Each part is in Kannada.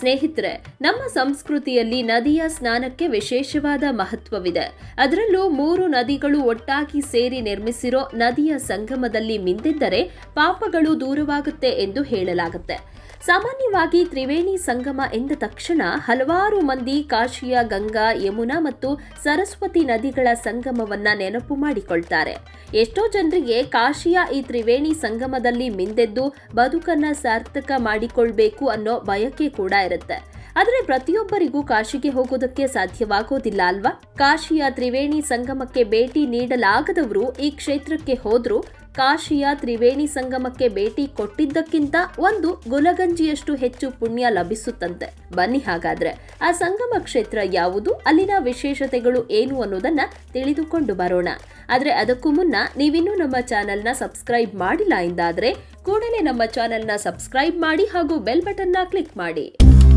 ಸ್ನೇಹಿತರೆ ನಮ್ಮ ಸಂಸ್ಕೃತಿಯಲ್ಲಿ ನದಿಯ ಸ್ನಾನಕ್ಕೆ ವಿಶೇಷವಾದ ಮಹತ್ವವಿದೆ ಅದರಲ್ಲೂ ಮೂರು ನದಿಗಳು ಒಟ್ಟಾಗಿ ಸೇರಿ ನಿರ್ಮಿಸಿರೋ ನದಿಯ ಸಂಗಮದಲ್ಲಿ ಮಿಂದಿದ್ದರೆ ಪಾಪಗಳು ದೂರವಾಗುತ್ತೆ ಎಂದು ಹೇಳಲಾಗುತ್ತೆ ಸಾಮಾನ್ಯವಾಗಿ ತ್ರಿವೇಣಿ ಸಂಗಮ ಎಂದ ತಕ್ಷಣ ಹಲವಾರು ಮಂದಿ ಕಾಶಿಯ ಗಂಗಾ ಯಮುನಾ ಮತ್ತು ಸರಸ್ವತಿ ನದಿಗಳ ಸಂಗಮವನ್ನ ನೆನಪು ಮಾಡಿಕೊಳ್ತಾರೆ ಎಷ್ಟೋ ಜನರಿಗೆ ಕಾಶಿಯ ಈ ತ್ರಿವೇಣಿ ಸಂಗಮದಲ್ಲಿ ಮಿಂದೆದ್ದು ಬದುಕನ್ನ ಸಾರ್ಥಕ ಮಾಡಿಕೊಳ್ಬೇಕು ಅನ್ನೋ ಬಯಕೆ ಕೂಡ ಇರುತ್ತೆ ಆದರೆ ಪ್ರತಿಯೊಬ್ಬರಿಗೂ ಕಾಶಿಗೆ ಹೋಗೋದಕ್ಕೆ ಸಾಧ್ಯವಾಗೋದಿಲ್ಲ ಅಲ್ವಾ ಕಾಶಿಯ ತ್ರಿವೇಣಿ ಸಂಗಮಕ್ಕೆ ಭೇಟಿ ನೀಡಲಾಗದವರು ಈ ಕ್ಷೇತ್ರಕ್ಕೆ ಹೋದ್ರೂ ಕಾಶಿಯ ತ್ರಿವೇಣಿ ಸಂಗಮಕ್ಕೆ ಭೇಟಿ ಕೊಟ್ಟಿದ್ದಕ್ಕಿಂತ ಒಂದು ಗುಲಗಂಜಿಯಷ್ಟು ಹೆಚ್ಚು ಪುಣ್ಯ ಲಭಿಸುತ್ತಂತೆ ಬನ್ನಿ ಹಾಗಾದ್ರೆ ಆ ಸಂಗಮ ಕ್ಷೇತ್ರ ಯಾವುದು ಅಲ್ಲಿನ ವಿಶೇಷತೆಗಳು ಏನು ಅನ್ನೋದನ್ನ ತಿಳಿದುಕೊಂಡು ಬರೋಣ ಆದ್ರೆ ಅದಕ್ಕೂ ಮುನ್ನ ನೀವಿನ್ನೂ ನಮ್ಮ ಚಾನೆಲ್ನ ಸಬ್ಸ್ಕ್ರೈಬ್ ಮಾಡಿಲ್ಲ ಎಂದಾದ್ರೆ ಕೂಡಲೇ ನಮ್ಮ ಚಾನೆಲ್ನ ಸಬ್ಸ್ಕ್ರೈಬ್ ಮಾಡಿ ಹಾಗೂ ಬೆಲ್ ಬಟನ್ನ ಕ್ಲಿಕ್ ಮಾಡಿ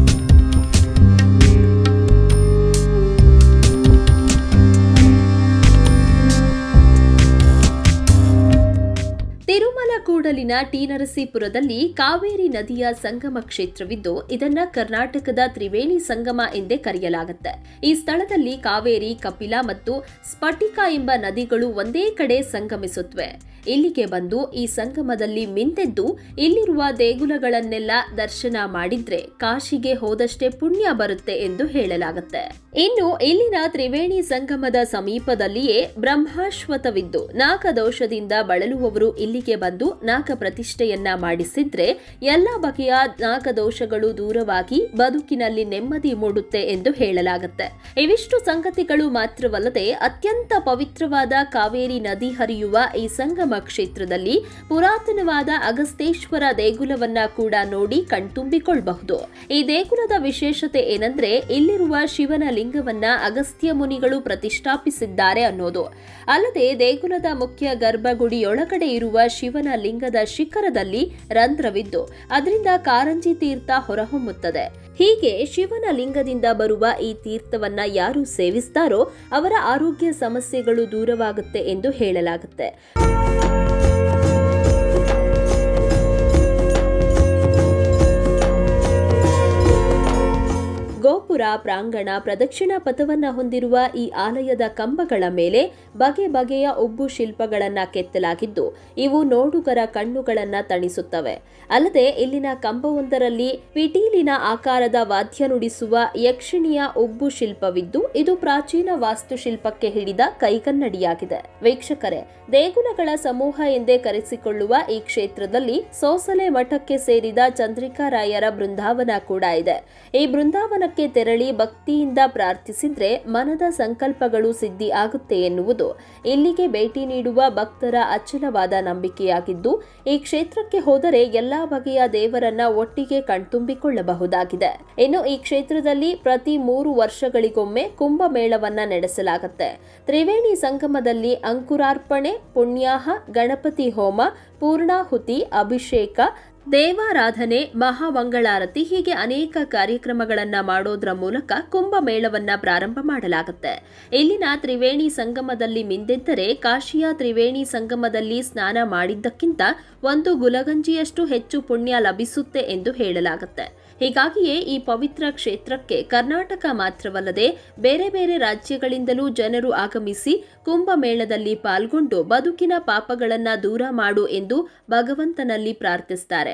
ತಿರುಮಲ ಕೂಡಲಿನ ಟಿ ನರಸೀಪುರದಲ್ಲಿ ಕಾವೇರಿ ನದಿಯ ಸಂಗಮ ಕ್ಷೇತ್ರವಿದ್ದು ಇದನ್ನ ಕರ್ನಾಟಕದ ತ್ರಿವೇಣಿ ಸಂಗಮ ಎಂದೇ ಕರೆಯಲಾಗುತ್ತೆ ಈ ಸ್ಥಳದಲ್ಲಿ ಕಾವೇರಿ ಕಪಿಲ ಮತ್ತು ಸ್ಫಟಿಕ ಎಂಬ ನದಿಗಳು ಒಂದೇ ಕಡೆ ಸಂಗಮಿಸುತ್ತವೆ ಇಲ್ಲಿಗೆ ಬಂದು ಈ ಸಂಗಮದಲ್ಲಿ ಮಿಂದೆದ್ದು ಇಲ್ಲಿರುವ ದೇಗುಲಗಳನ್ನೆಲ್ಲ ದರ್ಶನ ಮಾಡಿದ್ರೆ ಕಾಶಿಗೆ ಹೋದಷ್ಟೇ ಪುಣ್ಯ ಬರುತ್ತೆ ಎಂದು ಹೇಳಲಾಗುತ್ತೆ ಇನ್ನು ಇಲ್ಲಿನ ತ್ರಿವೇಣಿ ಸಂಗಮದ ಸಮೀಪದಲ್ಲಿಯೇ ಬ್ರಹ್ಮಾಶ್ವತವಿದ್ದು ನಾಗದೋಷದಿಂದ ಬಳಲುವವರು ಇಲ್ಲಿಗೆ ಬಂದು ನಾಗ ಪ್ರತಿಷ್ಠೆಯನ್ನ ಮಾಡಿಸಿದ್ರೆ ಎಲ್ಲ ಬಗೆಯ ನಾಗದೋಷಗಳು ದೂರವಾಗಿ ಬದುಕಿನಲ್ಲಿ ನೆಮ್ಮದಿ ಮೂಡುತ್ತೆ ಎಂದು ಹೇಳಲಾಗುತ್ತೆ ಇವಿಷ್ಟು ಸಂಗತಿಗಳು ಮಾತ್ರವಲ್ಲದೆ ಅತ್ಯಂತ ಪವಿತ್ರವಾದ ಕಾವೇರಿ ನದಿ ಹರಿಯುವ ಈ ಸಂಗಮ ಕ್ಷೇತ್ರದಲ್ಲಿ ಪುರಾತನವಾದ ಅಗಸ್ತೇಶ್ವರ ದೇಗುಲವನ್ನ ಕೂಡ ನೋಡಿ ಕಣ್ತುಂಬಿಕೊಳ್ಳಬಹುದು ಈ ದೇಗುಲದ ವಿಶೇಷತೆ ಏನಂದ್ರೆ ಇಲ್ಲಿರುವ ಶಿವನ ಲಿಂಗವನ್ನ ಅಗಸ್ತ್ಯ ಮುನಿಗಳು ಪ್ರತಿಷ್ಠಾಪಿಸಿದ್ದಾರೆ ಅನ್ನೋದು ಅಲ್ಲದೆ ದೇಗುಲದ ಮುಖ್ಯ ಗರ್ಭಗುಡಿಯೊಳಗಡೆ ಇರುವ ಶಿವನ ಲಿಂಗದ ಶಿಖರದಲ್ಲಿ ರಂಧ್ರವಿದ್ದು ಅದರಿಂದ ಕಾರಂಜಿ ತೀರ್ಥ ಹೊರಹೊಮ್ಮುತ್ತದೆ ಹೀಗೆ ಶಿವನ ಲಿಂಗದಿಂದ ಬರುವ ಈ ತೀರ್ಥವನ್ನ ಯಾರು ಸೇವಿಸ್ತಾರೋ ಅವರ ಆರೋಗ್ಯ ಸಮಸ್ಯೆಗಳು ದೂರವಾಗುತ್ತೆ ಎಂದು ಹೇಳಲಾಗುತ್ತೆ ಗೋಪುರ ಪ್ರಾಂಗಣ ಪ್ರದಕ್ಷಿಣಾ ಪಥವನ್ನ ಹೊಂದಿರುವ ಈ ಆಲಯದ ಕಂಬಗಳ ಮೇಲೆ ಬಗೆ ಬಗೆಯ ಉಬ್ಬು ಶಿಲ್ಪಗಳನ್ನ ಕೆತ್ತಲಾಗಿದ್ದು ಇವು ನೋಡುಗರ ಕಣ್ಣುಗಳನ್ನ ತಣಿಸುತ್ತವೆ ಅಲ್ಲದೆ ಇಲ್ಲಿನ ಕಂಬವೊಂದರಲ್ಲಿ ಪಿಟೀಲಿನ ಆಕಾರದ ವಾದ್ಯ ನುಡಿಸುವ ಯಕ್ಷಿಣಿಯ ಉಬ್ಬು ಶಿಲ್ಪವಿದ್ದು ಇದು ಪ್ರಾಚೀನ ವಾಸ್ತುಶಿಲ್ಪಕ್ಕೆ ಹಿಡಿದ ಕೈಗನ್ನಡಿಯಾಗಿದೆ ವೀಕ್ಷಕರೇ ದೇಗುಲಗಳ ಸಮೂಹ ಎಂದೇ ಕರೆಸಿಕೊಳ್ಳುವ ಈ ಕ್ಷೇತ್ರದಲ್ಲಿ ಸೋಸಲೆ ಮಠಕ್ಕೆ ಸೇರಿದ ಚಂದ್ರಿಕಾರಾಯರ ಬೃಂದಾವನ ಕೂಡ ಇದೆ ಈ ಬೃಂದಾವನಕ್ಕೆ ತೆರಳಿ ಭಕ್ತಿಯಿಂದ ಪ್ರಾರ್ಥಿಸಿದ್ರೆ ಮನದ ಸಂಕಲ್ಪಗಳು ಸಿದ್ಧಿ ಆಗುತ್ತೆ ಎನ್ನುವುದು ಇಲ್ಲಿಗೆ ಭೇಟಿ ನೀಡುವ ಭಕ್ತರ ಅಚಲವಾದ ನಂಬಿಕೆಯಾಗಿದ್ದು ಈ ಕ್ಷೇತ್ರಕ್ಕೆ ಹೋದರೆ ಎಲ್ಲಾ ಬಗೆಯ ದೇವರನ್ನ ಒಟ್ಟಿಗೆ ಕಣ್ತುಂಬಿಕೊಳ್ಳಬಹುದಾಗಿದೆ ಇನ್ನು ಈ ಕ್ಷೇತ್ರದಲ್ಲಿ ಪ್ರತಿ ಮೂರು ವರ್ಷಗಳಿಗೊಮ್ಮೆ ಕುಂಭಮೇಳವನ್ನ ನಡೆಸಲಾಗುತ್ತೆ ತ್ರಿವೇಣಿ ಸಂಗಮದಲ್ಲಿ ಅಂಕುರಾರ್ಪಣೆ ಪುಣ್ಯಾಹ ಗಣಪತಿ ಹೋಮ ಪೂರ್ಣಾಹುತಿ ಅಭಿಷೇಕ ದೇವಾರಾಧನೆ ಮಹಾಮಂಗಳಾರತಿ ಹೀಗೆ ಅನೇಕ ಕಾರ್ಯಕ್ರಮಗಳನ್ನ ಮಾಡೋದ್ರ ಮೂಲಕ ಕುಂಭಮೇಳವನ್ನ ಪ್ರಾರಂಭ ಮಾಡಲಾಗುತ್ತೆ ಇಲ್ಲಿನ ತ್ರಿವೇಣಿ ಸಂಗಮದಲ್ಲಿ ಮಿಂದೆದ್ದರೆ ಕಾಶಿಯ ತ್ರಿವೇಣಿ ಸಂಗಮದಲ್ಲಿ ಸ್ನಾನ ಮಾಡಿದ್ದಕ್ಕಿಂತ ಒಂದು ಗುಲಗಂಜಿಯಷ್ಟು ಹೆಚ್ಚು ಪುಣ್ಯ ಲಭಿಸುತ್ತೆ ಎಂದು ಹೇಳಲಾಗುತ್ತೆ ಹೀಗಾಗಿಯೇ ಈ ಪವಿತ್ರ ಕ್ಷೇತ್ರಕ್ಕೆ ಕರ್ನಾಟಕ ಮಾತ್ರವಲ್ಲದೆ ಬೇರೆ ಬೇರೆ ರಾಜ್ಯಗಳಿಂದಲೂ ಜನರು ಆಗಮಿಸಿ ಕುಂಭಮೇಳದಲ್ಲಿ ಪಾಲ್ಗೊಂಡು ಬದುಕಿನ ಪಾಪಗಳನ್ನ ದೂರ ಮಾಡು ಎಂದು ಭಗವಂತನಲ್ಲಿ ಪ್ರಾರ್ಥಿಸ್ತಾರೆ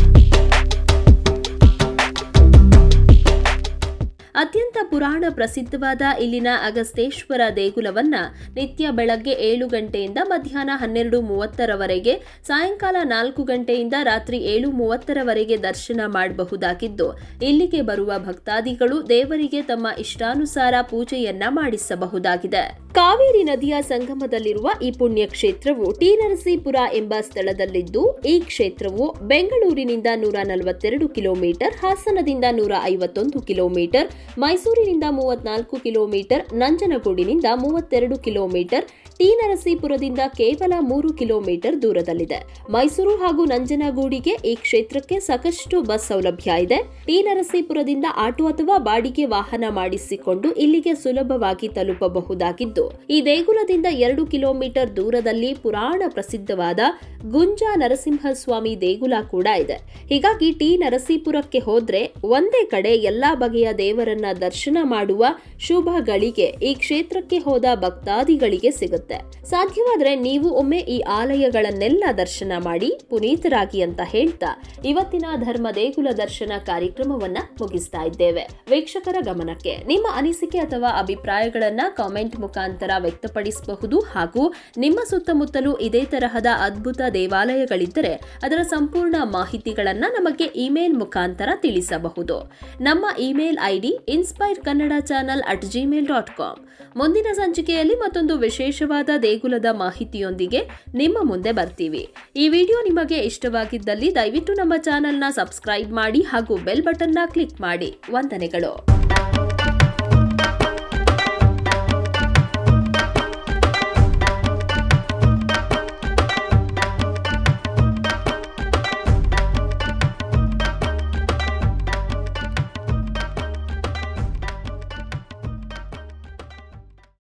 ಅತ್ಯಂತ ಪುರಾಣ ಪ್ರಸಿದ್ಧವಾದ ಇಲ್ಲಿನ ಅಗಸ್ತೇಶ್ವರ ದೇಗುಲವನ್ನ ನಿತ್ಯ ಬೆಳಗ್ಗೆ ಏಳು ಗಂಟೆಯಿಂದ ಮಧ್ಯಾಹ್ನ ಹನ್ನೆರಡು ಮೂವತ್ತರವರೆಗೆ ಸಾಯಂಕಾಲ ನಾಲ್ಕು ಗಂಟೆಯಿಂದ ರಾತ್ರಿ ಏಳು ಮೂವತ್ತರವರೆಗೆ ದರ್ಶನ ಮಾಡಬಹುದಾಗಿದ್ದು ಇಲ್ಲಿಗೆ ಬರುವ ಭಕ್ತಾದಿಗಳು ದೇವರಿಗೆ ತಮ್ಮ ಇಷ್ಟಾನುಸಾರ ಪೂಜೆಯನ್ನ ಮಾಡಿಸಬಹುದಾಗಿದೆ ಕಾವೇರಿ ನದಿಯ ಸಂಗಮದಲ್ಲಿರುವ ಈ ಪುಣ್ಯ ಕ್ಷೇತ್ರವು ಟಿ ನರಸೀಪುರ ಎಂಬ ಸ್ಥಳದಲ್ಲಿದ್ದು ಈ ಕ್ಷೇತ್ರವು ಬೆಂಗಳೂರಿನಿಂದ ನೂರ ನಲವತ್ತೆರಡು ಕಿಲೋಮೀಟರ್ ಹಾಸನದಿಂದ ನೂರ ಐವತ್ತೊಂದು ಕಿಲೋಮೀಟರ್ ಮೈಸೂರಿನಿಂದ ಮೂವತ್ನಾಲ್ಕು ಕಿಲೋಮೀಟರ್ ನಂಜನಗೂಡಿನಿಂದ ಮೂವತ್ತೆರಡು ಕಿಲೋಮೀಟರ್ ಟಿ ನರಸೀಪುರದಿಂದ ಕೇವಲ ಮೂರು ಕಿಲೋಮೀಟರ್ ದೂರದಲ್ಲಿದೆ ಮೈಸೂರು ಹಾಗೂ ನಂಜನಗೂಡಿಗೆ ಈ ಕ್ಷೇತ್ರಕ್ಕೆ ಸಾಕಷ್ಟು ಬಸ್ ಸೌಲಭ್ಯ ಇದೆ ಟಿ ನರಸೀಪುರದಿಂದ ಆಟೋ ಅಥವಾ ಬಾಡಿಗೆ ವಾಹನ ಮಾಡಿಸಿಕೊಂಡು ಇಲ್ಲಿಗೆ ಸುಲಭವಾಗಿ ತಲುಪಬಹುದಾಗಿದ್ದು ಈ ದೇಗುಲದಿಂದ ಎರಡು ಕಿಲೋಮೀಟರ್ ದೂರದಲ್ಲಿ ಪುರಾಣ ಪ್ರಸಿದ್ಧವಾದ ಗುಂಜ ನರಸಿಂಹಸ್ವಾಮಿ ದೇಗುಲ ಕೂಡ ಇದೆ ಹೀಗಾಗಿ ಟಿ ನರಸೀಪುರಕ್ಕೆ ಹೋದ್ರೆ ಒಂದೇ ಕಡೆ ಎಲ್ಲಾ ಬಗೆಯ ದೇವರನ್ನ ದರ್ಶನ ಮಾಡುವ ಶುಭ ಗಳಿಗೆ ಈ ಕ್ಷೇತ್ರಕ್ಕೆ ಹೋದ ಭಕ್ತಾದಿಗಳಿಗೆ ಸಿಗುತ್ತೆ ಸಾಧ್ಯವಾದ್ರೆ ನೀವು ಒಮ್ಮೆ ಈ ಆಲಯಗಳನ್ನೆಲ್ಲ ದರ್ಶನ ಮಾಡಿ ಪುನೀತರಾಗಿ ಅಂತ ಹೇಳ್ತಾ ಇವತ್ತಿನ ಧರ್ಮ ದೇಗುಲ ದರ್ಶನ ಕಾರ್ಯಕ್ರಮವನ್ನ ಮುಗಿಸ್ತಾ ಇದ್ದೇವೆ ವೀಕ್ಷಕರ ಗಮನಕ್ಕೆ ನಿಮ್ಮ ಅನಿಸಿಕೆ ಅಥವಾ ಅಭಿಪ್ರಾಯಗಳನ್ನ ಕಾಮೆಂಟ್ ಮುಖಾಂತರ ವ್ಯಕ್ತಪಡಿಸಬಹುದು ಹಾಗೂ ನಿಮ್ಮ ಸುತ್ತಮುತ್ತಲೂ ಇದೇ ತರಹದ ಅದ್ಭುತ ದೇವಾಲಯಗಳಿದ್ದರೆ ಅದರ ಸಂಪೂರ್ಣ ಮಾಹಿತಿಗಳನ್ನ ನಮಗೆ ಇಮೇಲ್ ಮುಖಾಂತರ ತಿಳಿಸಬಹುದು ನಮ್ಮ email ID inspire Kannada channel at Gmail dot com ಮುಂದಿನ ಸಂಚಿಕೆಯಲ್ಲಿ ಮತ್ತೊಂದು ವಿಶೇಷವಾದ ದೇಗುಲದ ಮಾಹಿತಿಯೊಂದಿಗೆ ನಿಮ್ಮ ಮುಂದೆ ಬರ್ತೀವಿ ಈ ವಿಡಿಯೋ ನಿಮಗೆ ಇಷ್ಟವಾಗಿದ್ದಲ್ಲಿ ದಯವಿಟ್ಟು ನಮ್ಮ ಚಾನೆಲ್ನ ಸಬ್ಸ್ಕ್ರೈಬ್ ಮಾಡಿ ಹಾಗೂ ಬೆಲ್ ಬಟನ್ನ ಕ್ಲಿಕ್ ಮಾಡಿ ವಂದನೆಗಳು